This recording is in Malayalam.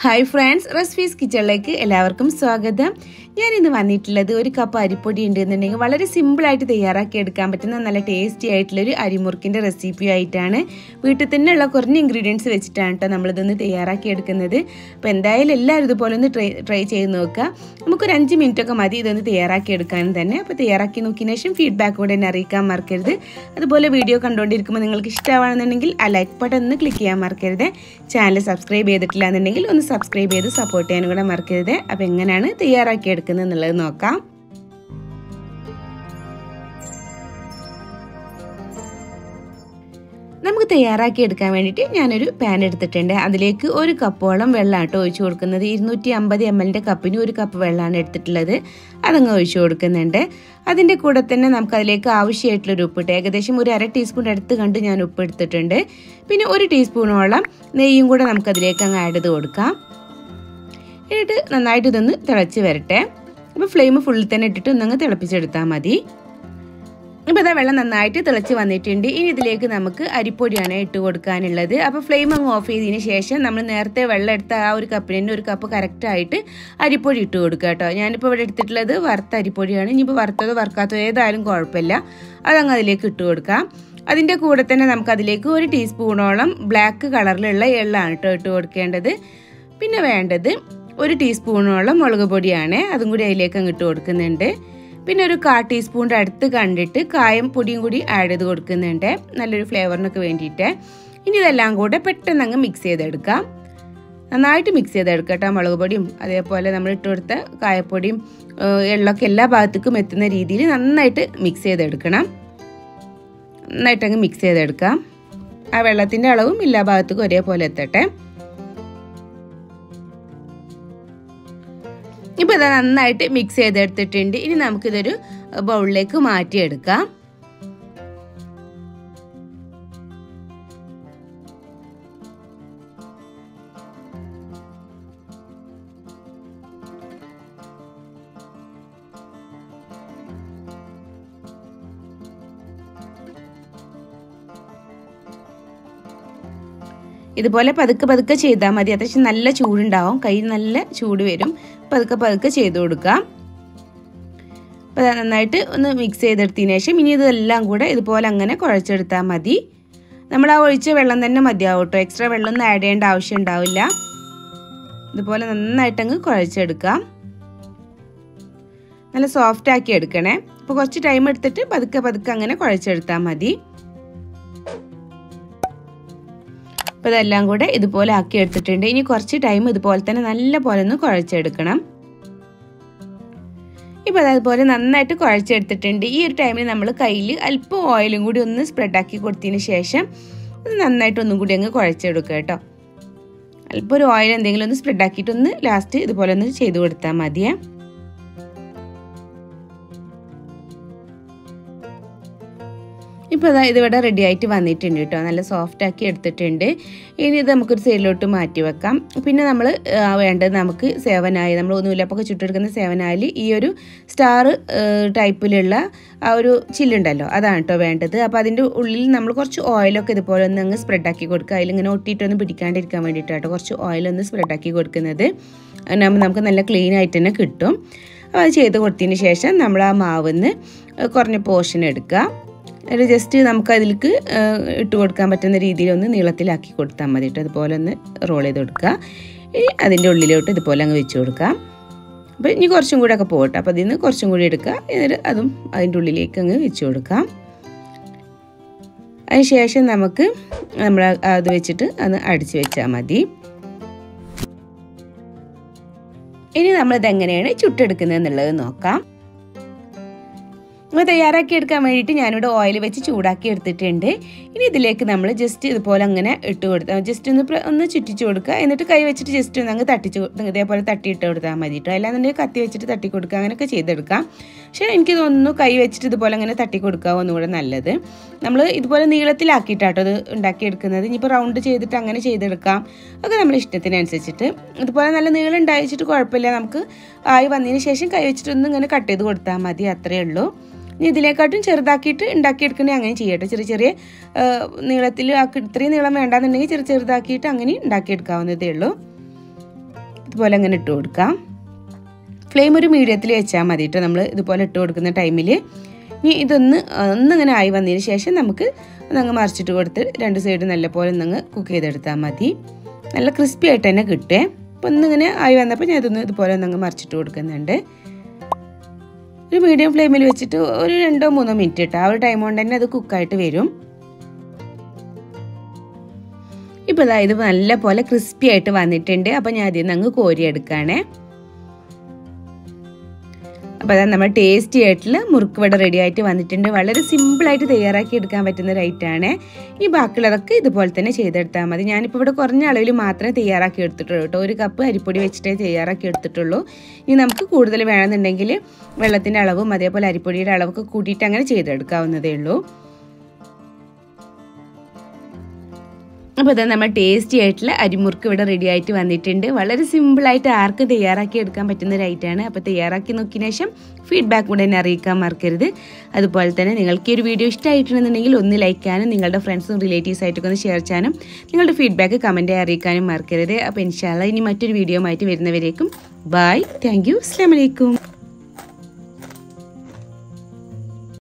ഹായ് ഫ്രണ്ട്സ് റെസിപ്പീസ് കിച്ചണിലേക്ക് എല്ലാവർക്കും സ്വാഗതം ഞാൻ ഇന്ന് വന്നിട്ടുള്ളത് ഒരു കപ്പ് അരിപ്പൊടി ഉണ്ട് എന്നുണ്ടെങ്കിൽ വളരെ സിമ്പിളായിട്ട് തയ്യാറാക്കി എടുക്കാൻ പറ്റുന്ന നല്ല ടേസ്റ്റി ആയിട്ടുള്ളൊരു അരിമുറുക്കിൻ്റെ റെസിപ്പി ആയിട്ടാണ് വീട്ടിൽ തന്നെയുള്ള കുറഞ്ഞ ഇൻഗ്രീഡിയൻസ് വെച്ചിട്ടാണ് കേട്ടോ നമ്മളിതൊന്ന് തയ്യാറാക്കി എടുക്കുന്നത് അപ്പോൾ എന്തായാലും എല്ലാവരും ഇതുപോലെ ഒന്ന് ട്രൈ ട്രൈ ചെയ്ത് നോക്കുക നമുക്കൊരു അഞ്ച് മിനിറ്റ് ഒക്കെ മതി ഇതൊന്ന് തയ്യാറാക്കി എടുക്കാനും തന്നെ അപ്പോൾ തയ്യാറാക്കി നോക്കിയതിന് ശേഷം ഫീഡ്ബാക്ക് കൂടെ എന്നെ അറിയിക്കാൻ മറക്കരുത് അതുപോലെ വീഡിയോ കണ്ടുകൊണ്ടിരിക്കുമ്പോൾ നിങ്ങൾക്ക് ഇഷ്ടമാണെന്നുണ്ടെങ്കിൽ ആ ലൈക്ക് ബട്ടൺ ഒന്ന് ക്ലിക്ക് ചെയ്യാൻ മറക്കരുത് ചാനൽ സബ്സ്ക്രൈബ് ചെയ്തിട്ടില്ല എന്നുണ്ടെങ്കിൽ ഒന്ന് സബ്സ്ക്രൈബ് ചെയ്ത് സപ്പോർട്ട് ചെയ്യാനും കൂടെ മറക്കരുത് അപ്പോൾ എങ്ങനെയാണ് തയ്യാറാക്കി എടുക്കുന്നത് എന്നുള്ളത് നോക്കാം നമുക്ക് തയ്യാറാക്കി എടുക്കാൻ വേണ്ടിയിട്ട് ഞാനൊരു പാൻ എടുത്തിട്ടുണ്ട് അതിലേക്ക് ഒരു കപ്പോളം വെള്ളമാട്ടോ ഒഴിച്ചു കൊടുക്കുന്നത് ഇരുന്നൂറ്റി അമ്പത് എം എല്ലിൻ്റെ കപ്പിന് ഒരു കപ്പ് വെള്ളമാണ് എടുത്തിട്ടുള്ളത് അതങ്ങ് ഒഴിച്ചു കൊടുക്കുന്നുണ്ട് അതിൻ്റെ കൂടെ തന്നെ നമുക്ക് അതിലേക്ക് ആവശ്യമായിട്ടുള്ളൊരു ഉപ്പിട്ട് ഏകദേശം ഒരു അര ടീസ്പൂൺ അടുത്ത് കണ്ട് ഞാൻ ഉപ്പ് എടുത്തിട്ടുണ്ട് പിന്നെ ഒരു ടീസ്പൂണോളം നെയ്യും കൂടെ നമുക്കതിലേക്ക് അങ്ങ് ആഡ് ചെയ്ത് കൊടുക്കാം എന്നിട്ട് നന്നായിട്ട് ഇതൊന്ന് തിളച്ച് വരട്ടെ അപ്പോൾ ഫ്ലെയിം ഫുള്ളിൽ തന്നെ ഇട്ടിട്ട് ഒന്നങ്ങ് തിളപ്പിച്ചെടുത്താൽ മതി ഇപ്പോൾ ഇതാ വെള്ളം നന്നായിട്ട് തിളച്ച് വന്നിട്ടുണ്ട് ഇനി ഇതിലേക്ക് നമുക്ക് അരിപ്പൊടിയാണ് ഇട്ട് കൊടുക്കാനുള്ളത് അപ്പോൾ ഫ്ലെയിം അങ്ങ് ഓഫ് ചെയ്തതിന് ശേഷം നമ്മൾ നേരത്തെ വെള്ളം എടുത്ത ആ ഒരു കപ്പിന് തന്നെ ഒരു കപ്പ് കറക്റ്റായിട്ട് അരിപ്പൊടി ഇട്ട് കൊടുക്കുക കേട്ടോ ഞാനിപ്പോൾ ഇവിടെ എടുത്തിട്ടുള്ളത് വറുത്ത അരിപ്പൊടിയാണ് ഇനിയിപ്പോൾ വറുത്തതോ വറുക്കാത്തതോ ഏതായാലും കുഴപ്പമില്ല അതങ്ങ് അതിലേക്ക് ഇട്ട് കൊടുക്കാം അതിൻ്റെ കൂടെ തന്നെ നമുക്ക് അതിലേക്ക് ഒരു ടീസ്പൂണോളം ബ്ലാക്ക് കളറിലുള്ള എള്ളാണ് കേട്ടോ ഇട്ട് കൊടുക്കേണ്ടത് പിന്നെ വേണ്ടത് ഒരു ടീസ്പൂണോളം മുളക് പൊടിയാണ് അതും കൂടി അതിലേക്ക് അങ്ങ് ഇട്ട് കൊടുക്കുന്നുണ്ട് പിന്നെ ഒരു കാ ടീസ്പൂണിൻ്റെ അടുത്ത് കണ്ടിട്ട് കായം പൊടിയും കൂടി ആഡ് ചെയ്ത് കൊടുക്കുന്നുണ്ട് നല്ലൊരു ഫ്ലേവറിനൊക്കെ വേണ്ടിയിട്ട് ഇനി ഇതെല്ലാം കൂടെ പെട്ടെന്ന് അങ്ങ് മിക്സ് ചെയ്തെടുക്കാം നന്നായിട്ട് മിക്സ് ചെയ്തെടുക്കാം കേട്ടോ മുളക് പൊടിയും അതേപോലെ നമ്മൾ ഇട്ട് കൊടുത്ത കായപ്പൊടിയും എള്ളൊക്കെ എല്ലാ ഭാഗത്തേക്കും എത്തുന്ന രീതിയിൽ നന്നായിട്ട് മിക്സ് ചെയ്തെടുക്കണം നന്നായിട്ട് അങ്ങ് മിക്സ് ചെയ്തെടുക്കാം ആ വെള്ളത്തിൻ്റെ അളവും എല്ലാ ഭാഗത്തേക്കും ഒരേപോലെ എത്തട്ടെ ഇപ്പോൾ ഇത് നന്നായിട്ട് മിക്സ് ചെയ്തെടുത്തിട്ടുണ്ട് ഇനി നമുക്കിതൊരു ബൗളിലേക്ക് മാറ്റിയെടുക്കാം ഇതുപോലെ പതുക്കെ പതുക്കെ ചെയ്താൽ മതി അത്യാവശ്യം നല്ല ചൂടുണ്ടാവും കൈ നല്ല ചൂട് വരും പതുക്കെ പതുക്കെ ചെയ്ത് കൊടുക്കാം അപ്പോൾ നന്നായിട്ട് ഒന്ന് മിക്സ് ചെയ്തെടുത്തതിന് ശേഷം ഇനി ഇതെല്ലാം കൂടെ ഇതുപോലെ അങ്ങനെ കുഴച്ചെടുത്താൽ മതി നമ്മൾ ആ ഒഴിച്ച വെള്ളം തന്നെ മതിയാവും കേട്ടോ എക്സ്ട്രാ വെള്ളം ഒന്നും ആഡ് ചെയ്യേണ്ട ആവശ്യം ഉണ്ടാവില്ല ഇതുപോലെ നന്നായിട്ടങ്ങ് കുഴച്ചെടുക്കാം നല്ല സോഫ്റ്റ് ആക്കി എടുക്കണേ അപ്പോൾ കുറച്ച് ടൈം എടുത്തിട്ട് പതുക്കെ പതുക്കെ അങ്ങനെ കുഴച്ചെടുത്താൽ മതി അപ്പോൾ ഇതെല്ലാം കൂടെ ഇതുപോലെ ആക്കി എടുത്തിട്ടുണ്ട് ഇനി കുറച്ച് ടൈം ഇതുപോലെ തന്നെ നല്ല പോലെ ഒന്ന് കുഴച്ചെടുക്കണം ഇപ്പോൾ അതുപോലെ നന്നായിട്ട് കുഴച്ചെടുത്തിട്ടുണ്ട് ഈ ഒരു ടൈമിൽ നമ്മൾ കയ്യിൽ അല്പം ഓയിലും കൂടി ഒന്ന് സ്പ്രെഡാക്കി കൊടുത്തതിന് ശേഷം നന്നായിട്ട് ഒന്നും കൂടി അങ്ങ് കുഴച്ചെടുക്കുക കേട്ടോ അല്പം ഒരു ഓയിൽ എന്തെങ്കിലും ഒന്ന് സ്പ്രെഡാക്കിയിട്ടൊന്ന് ലാസ്റ്റ് ഇതുപോലെ ഒന്ന് ചെയ്ത് കൊടുത്താൽ മതിയേ ഇപ്പോൾ അതാ ഇതിവിടെ റെഡി ആയിട്ട് വന്നിട്ടുണ്ട് കേട്ടോ നല്ല സോഫ്റ്റ് ആക്കി എടുത്തിട്ടുണ്ട് ഇനി ഇത് നമുക്കൊരു സൈഡിലോട്ട് മാറ്റി വെക്കാം പിന്നെ നമ്മൾ വേണ്ടത് നമുക്ക് സേവനായി നമ്മൾ നൂലപ്പൊക്കെ ചുട്ടെടുക്കുന്ന സേവനായിൽ ഈ ഒരു സ്റ്റാർ ടൈപ്പിലുള്ള ആ ഒരു ചില്ലുണ്ടല്ലോ അതാണ് കേട്ടോ വേണ്ടത് അപ്പോൾ അതിൻ്റെ ഉള്ളിൽ നമ്മൾ കുറച്ച് ഓയിലൊക്കെ ഇതുപോലെ ഒന്ന് അങ്ങ് സ്പ്രെഡാക്കി കൊടുക്കുക അതിലിങ്ങനെ ഒട്ടിയിട്ടൊന്ന് പിടിക്കാണ്ടിരിക്കാൻ വേണ്ടിയിട്ടാട്ടോ കുറച്ച് ഓയിലൊന്ന് സ്പ്രെഡാക്കി കൊടുക്കുന്നത് നമുക്ക് നല്ല ക്ലീൻ ആയിട്ട് തന്നെ കിട്ടും അപ്പോൾ അത് ചെയ്ത് കൊടുത്തതിന് ശേഷം നമ്മൾ ആ മാവിന്ന് കുറഞ്ഞ പോർഷൻ എടുക്കുക ഒരു ജസ്റ്റ് നമുക്ക് അതിലേക്ക് ഇട്ട് കൊടുക്കാൻ പറ്റുന്ന രീതിയിൽ ഒന്ന് നീളത്തിലാക്കി കൊടുത്താൽ മതി കേട്ടോ അതുപോലെ ഒന്ന് റോൾ ചെയ്ത് കൊടുക്കുക ഇനി അതിൻ്റെ ഉള്ളിലോട്ട് ഇതുപോലെ അങ്ങ് വെച്ച് കൊടുക്കാം അപ്പോൾ ഇനി കുറച്ചും കൂടെ ഒക്കെ പോകട്ടെ അപ്പോൾ അതിൽ നിന്ന് കുറച്ചും കൂടി എടുക്കുക എന്നിട്ട് അതും അതിൻ്റെ ഉള്ളിലേക്ക് അങ്ങ് വെച്ച് കൊടുക്കാം അതിന് ശേഷം നമുക്ക് നമ്മൾ അത് വെച്ചിട്ട് അത് അടിച്ച് വെച്ചാൽ മതി ഇനി നമ്മളിത് എങ്ങനെയാണ് ചുട്ടെടുക്കുന്നത് എന്നുള്ളത് നോക്കാം അപ്പോൾ തയ്യാറാക്കി എടുക്കാൻ വേണ്ടിയിട്ട് ഞാനിവിടെ ഓയിൽ വെച്ച് ചൂടാക്കി എടുത്തിട്ടുണ്ട് ഇനി ഇതിലേക്ക് നമ്മൾ ജസ്റ്റ് ഇതുപോലെ അങ്ങനെ ഇട്ട് കൊടുത്താൽ ജസ്റ്റ് ഒന്ന് ഒന്ന് ചുറ്റിച്ച് കൊടുക്കുക എന്നിട്ട് കൈ വെച്ചിട്ട് ജസ്റ്റ് ഒന്ന് അങ്ങ് തട്ടിച്ച് ഇതേപോലെ തട്ടിയിട്ട് കൊടുത്താൽ മതി കേട്ടോ അല്ലാന്നുണ്ടെങ്കിൽ കത്തി വെച്ചിട്ട് തട്ടി കൊടുക്കുക അങ്ങനെയൊക്കെ ചെയ്തെടുക്കാം പക്ഷേ എനിക്ക് തോന്നുന്നു കൈ വെച്ചിട്ട് ഇതുപോലെ അങ്ങനെ തട്ടി കൊടുക്കുക ഒന്നുകൂടെ നല്ലത് നമ്മൾ ഇതുപോലെ നീളത്തിലാക്കിയിട്ടാട്ടോ ഇത് ഉണ്ടാക്കിയെടുക്കുന്നത് ഇനിയിപ്പോൾ റൗണ്ട് ചെയ്തിട്ട് അങ്ങനെ ചെയ്തെടുക്കാം ഒക്കെ നമ്മുടെ ഇഷ്ടത്തിനനുസരിച്ചിട്ട് ഇതുപോലെ നല്ല നീളം ഉണ്ടായിച്ചിട്ട് കുഴപ്പമില്ല നമുക്ക് ആയി വന്നതിന് ശേഷം കൈ വെച്ചിട്ട് ഒന്ന് ഇങ്ങനെ കട്ട് ചെയ്ത് കൊടുത്താൽ മതി അത്രയേ ഉള്ളൂ ഇനി ഇതിലേക്കാട്ടും ചെറുതാക്കിയിട്ട് ഉണ്ടാക്കിയെടുക്കണേ അങ്ങനെ ചെയ്യട്ടെ ചെറിയ ചെറിയ നീളത്തിൽ ഇത്രയും നീളം വേണ്ടാന്നുണ്ടെങ്കിൽ ചെറു ചെറുതാക്കിയിട്ട് അങ്ങനെ ഉണ്ടാക്കിയെടുക്കാവുന്നതേ ഉള്ളൂ ഇതുപോലെ അങ്ങനെ ഇട്ട് കൊടുക്കാം ഫ്ലെയിം ഒരു മീഡിയത്തിൽ വെച്ചാൽ മതി കേട്ടോ നമ്മൾ ഇതുപോലെ ഇട്ട് കൊടുക്കുന്ന ടൈമിൽ ഇനി ഇതൊന്ന് ഒന്നിങ്ങനെ ആയി വന്നതിന് ശേഷം നമുക്ക് ഒന്നങ്ങ് മറിച്ചിട്ട് കൊടുത്ത് രണ്ട് സൈഡ് നല്ലപോലെ ഒന്നങ്ങ് കുക്ക് ചെയ്തെടുത്താൽ മതി നല്ല ക്രിസ്പി ആയിട്ട് തന്നെ കിട്ടേ അപ്പോൾ ഒന്നിങ്ങനെ ആയി വന്നപ്പോൾ ഞാൻ ഇതൊന്ന് ഇതുപോലെ ഒന്നങ്ങ് മറിച്ചിട്ട് കൊടുക്കുന്നുണ്ട് ഒരു മീഡിയം ഫ്ലെയിമിൽ വെച്ചിട്ട് ഒരു രണ്ടോ മൂന്നോ മിനിറ്റ് ഇട്ടോ ആ ഒരു ടൈം കൊണ്ട് തന്നെ അത് കുക്കായിട്ട് വരും ഇപ്പോൾ ഇതാ ഇത് നല്ല പോലെ ക്രിസ്പി ആയിട്ട് വന്നിട്ടുണ്ട് അപ്പോൾ ഞാൻ അതിൽ നിന്ന് അങ്ങ് കോരിയെടുക്കുകയാണേ അപ്പോൾ അതാ നമ്മൾ ടേസ്റ്റി ആയിട്ടുള്ള മുറുക്ക് വട റെഡി ആയിട്ട് വന്നിട്ടുണ്ട് വളരെ സിമ്പിളായിട്ട് തയ്യാറാക്കി എടുക്കാൻ പറ്റുന്ന ഒരു ഐറ്റമാണ് ഈ ബാക്കിയുള്ളതൊക്കെ ഇതുപോലെ തന്നെ ചെയ്തെടുത്താൽ മതി ഞാനിപ്പോൾ ഇവിടെ കുറഞ്ഞ അളവിൽ മാത്രമേ തയ്യാറാക്കി എടുത്തിട്ടുള്ളൂ കേട്ടോ ഒരു കപ്പ് അരിപ്പൊടി വെച്ചിട്ടേ തയ്യാറാക്കി എടുത്തിട്ടുള്ളൂ ഇനി നമുക്ക് കൂടുതൽ വേണമെന്നുണ്ടെങ്കിൽ വെള്ളത്തിൻ്റെ അളവും അതേപോലെ അരിപ്പൊടിയുടെ അളവൊക്കെ കൂട്ടിയിട്ട് അങ്ങനെ ചെയ്തെടുക്കാവുന്നതേ ഉള്ളൂ അപ്പോൾ ഇതാ നമ്മൾ ടേസ്റ്റി ആയിട്ടുള്ള അരിമുറുക്ക് ഇവിടെ റെഡി ആയിട്ട് വന്നിട്ടുണ്ട് വളരെ സിമ്പിളായിട്ട് ആർക്കും തയ്യാറാക്കി എടുക്കാൻ പറ്റുന്ന ഒരു ഐറ്റമാണ് അപ്പോൾ തയ്യാറാക്കി നോക്കിയ ശേഷം ഫീഡ്ബാക്ക് കൂടെ എന്നെ അറിയിക്കാൻ മറക്കരുത് അതുപോലെ തന്നെ നിങ്ങൾക്ക് ഈ ഒരു വീഡിയോ ഇഷ്ടമായിട്ടുണ്ടെന്നുണ്ടെങ്കിൽ ഒന്ന് ലൈക്ക് ചെയ്യാനും നിങ്ങളുടെ ഫ്രണ്ട്സും റിലേറ്റീവ്സ് ആയിട്ടൊക്കെ ഒന്ന് ഷെയർ ചെയ്യാനും നിങ്ങളുടെ ഫീഡ്ബാക്ക് കമൻറ്റായി അറിയിക്കാനും മറക്കരുത് അപ്പോൾ ഇൻഷാല്ല ഇനി മറ്റൊരു വീഡിയോ ആയിട്ട് വരുന്നവരേക്കും ബായ് താങ്ക് യു അസ്ലാം വലൈക്കും